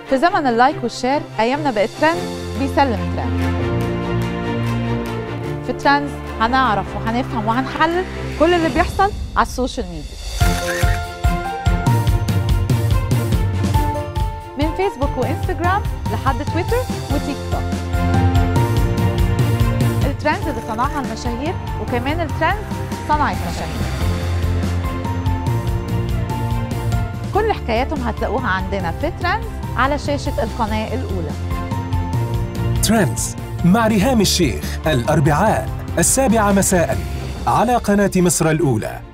في زمن اللايك والشير ايامنا بقت ترند بيسلم ترند في ترندز هنعرف وهنفهم وهنحلل كل اللي بيحصل على السوشيال ميديا من فيسبوك وانستجرام لحد تويتر وتيك توك الترندز اللي صنعها المشاهير وكمان الترندز صنعت مشاهير كل حكاياتهم هتلاقوها عندنا في ترندز على شاشة القناة الأولى ترندز مع ريهام الشيخ الأربعاء السابعة مساء على قناة مصر الأولى